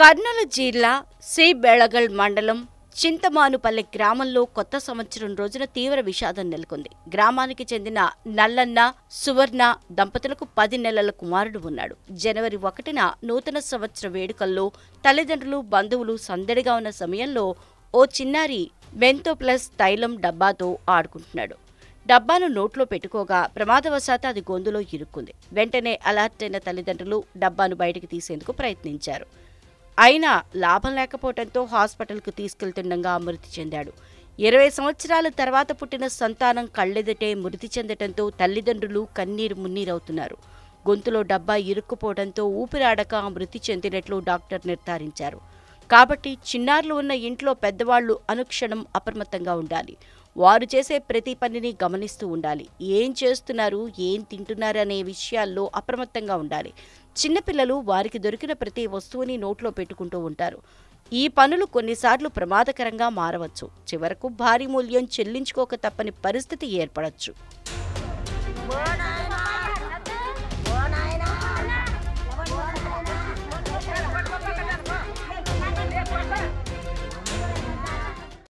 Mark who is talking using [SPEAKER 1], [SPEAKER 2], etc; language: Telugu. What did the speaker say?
[SPEAKER 1] కర్నూలు జిల్లా సి బెళగల్ మండలం చింతమానుపల్లె గ్రామంలో కొత్త సంవత్సరం రోజున తీవ్ర విషాదం నెలకొంది గ్రామానికి చెందిన నల్లన్న సువర్ణ దంపతులకు పది నెలల కుమారుడు ఉన్నాడు జనవరి ఒకటిన నూతన సంవత్సర వేడుకల్లో తల్లిదండ్రులు బంధువులు సందడిగా ఉన్న సమయంలో ఓ చిన్నారి బెంతో ప్లస్ తైలం డబ్బాతో ఆడుకుంటున్నాడు డబ్బాను నోట్లో పెట్టుకోగా ప్రమాదవశాత్తు అది గొంతులో ఇరుక్కుంది వెంటనే అలర్ట్ అయిన తల్లిదండ్రులు డబ్బాను బయటికి తీసేందుకు ప్రయత్నించారు అయినా లాభం లేకపోవడంతో హాస్పిటల్కు తీసుకెళ్తుండగా మృతి చెందాడు ఇరవై సంవత్సరాల తర్వాత పుట్టిన సంతానం కళ్ళెదుటే మృతి చెందటంతో తల్లిదండ్రులు కన్నీరు మున్నీరవుతున్నారు గొంతులో డబ్బా ఇరుక్కుపోవడంతో ఊపిరాడక మృతి చెందినట్లు డాక్టర్ నిర్ధారించారు కాబట్టి చిన్నారులు ఉన్న ఇంట్లో పెద్దవాళ్లు అనుక్షణం అప్రమత్తంగా ఉండాలి వారు చేసే ప్రతి పనిని గమనిస్తూ ఉండాలి ఏం చేస్తున్నారు ఏం తింటున్నారు అనే విషయాల్లో అప్రమత్తంగా ఉండాలి చిన్నపిల్లలు వారికి దొరికిన ప్రతి వస్తువుని నోట్లో పెట్టుకుంటూ ఉంటారు ఈ పనులు కొన్నిసార్లు ప్రమాదకరంగా మారవచ్చు చివరకు భారీ మూల్యం చెల్లించుకోక తప్పని పరిస్థితి ఏర్పడచ్చు